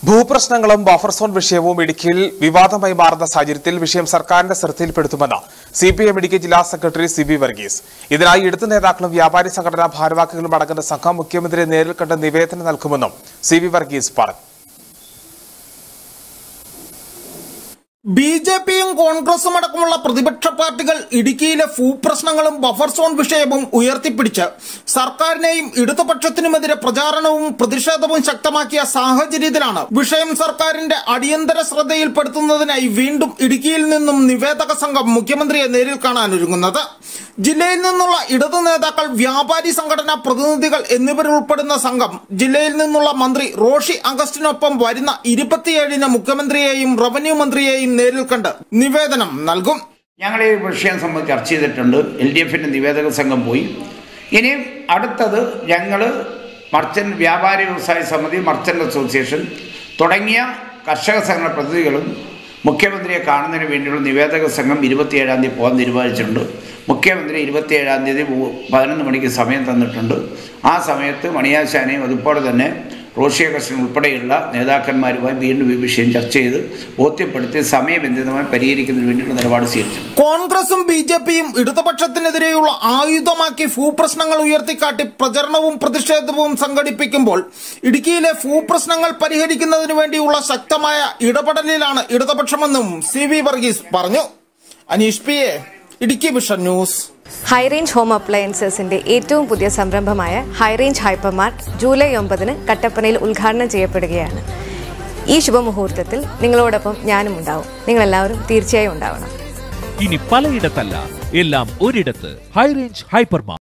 ഭൂപ്രശ്നങ്ങളും buffer zone വിഷയവും ഇടുക്കിയിൽ വിവാദമായി മാറുന്ന സാഹചര്യത്തിൽ വിഷയം സർക്കാരിന്റെ ശ്രദ്ധയിൽപ്പെടുത്തുമെന്ന് സി പി എം ഇടുക്കി ജില്ലാ സെക്രട്ടറി സി ബി വർഗീസ് ഇതിനായി ഇടതു നേതാക്കളും വ്യാപാരി സംഘടനാ ഭാരവാഹികളും അടങ്ങുന്ന സംഘം മുഖ്യമന്ത്രിയെ നേരിൽ കണ്ട് നിവേദനം നൽകുമെന്നും സി വി വർഗീസ് പറഞ്ഞു ബി ജെ പിയും കോൺഗ്രസും അടക്കമുള്ള പ്രതിപക്ഷ പാർട്ടികൾ ഇടുക്കിയിലെ ഭൂപ്രശ്നങ്ങളും ബഫർ സോൺ വിഷയവും ഉയർത്തിപ്പിടിച്ച് സർക്കാരിനെയും ഇടതുപക്ഷത്തിനുമെതിരെ പ്രചാരണവും പ്രതിഷേധവും ശക്തമാക്കിയ സാഹചര്യത്തിലാണ് വിഷയം സർക്കാരിന്റെ അടിയന്തര ശ്രദ്ധയിൽപ്പെടുത്തുന്നതിനായി വീണ്ടും ഇടുക്കിയിൽ നിന്നും നിവേദക സംഘം മുഖ്യമന്ത്രിയെ നേരിൽ കാണാനൊരുങ്ങുന്നത് ജില്ലയിൽ നിന്നുള്ള ഇടതു നേതാക്കൾ വ്യാപാരി സംഘടനാ പ്രതിനിധികൾ എന്നിവരുൾപ്പെടുന്ന സംഘം ജില്ലയിൽ നിന്നുള്ള മന്ത്രി റോഷി അഗസ്റ്റിനൊപ്പം വരുന്ന ഇരുപത്തിയേഴിന് മുഖ്യമന്ത്രിയെയും റവന്യൂ മന്ത്രിയെയും നേരിൽ കണ്ട് നിവേദനം നൽകും ഞങ്ങൾ ഈ വിഷയം സംബന്ധിച്ച് ചർച്ച ചെയ്തിട്ടുണ്ട് എൽ ഡി എഫിൻ്റെ നിവേദക സംഘം പോയി ഇനിയും അടുത്തത് ഞങ്ങൾ മർച്ചൻ്റ് വ്യാപാരി വ്യവസായ സമിതി മർച്ചൻ്റ് അസോസിയേഷൻ തുടങ്ങിയ കർഷക സംഘടന പ്രതിനിധികളും മുഖ്യമന്ത്രിയെ കാണുന്നതിന് വേണ്ടിയുള്ള നിവേദക സംഘം ഇരുപത്തിയേഴാം തീയതി പോകാൻ തീരുമാനിച്ചിട്ടുണ്ട് മുഖ്യമന്ത്രി ഇരുപത്തിയേഴാം തീയതി മൂ- പതിനൊന്ന് മണിക്ക് സമയം തന്നിട്ടുണ്ട് ആ സമയത്ത് മണിയാശാനെയും അതുപോലെ തന്നെ റോഷി അഗസ്റ്റിൻ ഉൾപ്പെടെയുള്ള നേതാക്കന്മാരുമായി വീണ്ടും ഈ വിഷയം ചർച്ച ചെയ്ത് ബോധ്യപ്പെടുത്തി സമയബന്ധിതമായി പരിഹരിക്കുന്നതിന് വേണ്ടിയുള്ള നിലപാട് സ്വീകരിച്ചു കോൺഗ്രസും ബി ജെ പിയും ഇടതുപക്ഷത്തിനെതിരെയുള്ള ആയുധമാക്കി ഭൂപ്രശ്നങ്ങൾ ഉയർത്തിക്കാട്ടി പ്രചരണവും പ്രതിഷേധവും സംഘടിപ്പിക്കുമ്പോൾ ഇടുക്കിയിലെ ഭൂപ്രശ്നങ്ങൾ പരിഹരിക്കുന്നതിനു വേണ്ടിയുള്ള ശക്തമായ ഇടപെടലിലാണ് ഇടതുപക്ഷമെന്നും സി വി വർഗീസ് പറഞ്ഞു Aneesh P A Idukki vision news high range home അപ്ലയൻസസിന്റെ ഏറ്റവും പുതിയ സംരംഭമായ ഹൈറേഞ്ച് ഹൈപ്പർമാർട്ട് ജൂലൈ ഒമ്പതിന് കട്ടപ്പനയിൽ ഉദ്ഘാടനം ചെയ്യപ്പെടുകയാണ് ഈ ശുഭമുഹൂർത്തത്തിൽ നിങ്ങളോടൊപ്പം ഞാനും ഉണ്ടാവും നിങ്ങളെല്ലാവരും തീർച്ചയായും ഉണ്ടാവണം ഇനി പലയിടത്തല്ല എല്ലാം ഒരിടത്ത് ഹൈറേഞ്ച് ഹൈപ്പർമാർ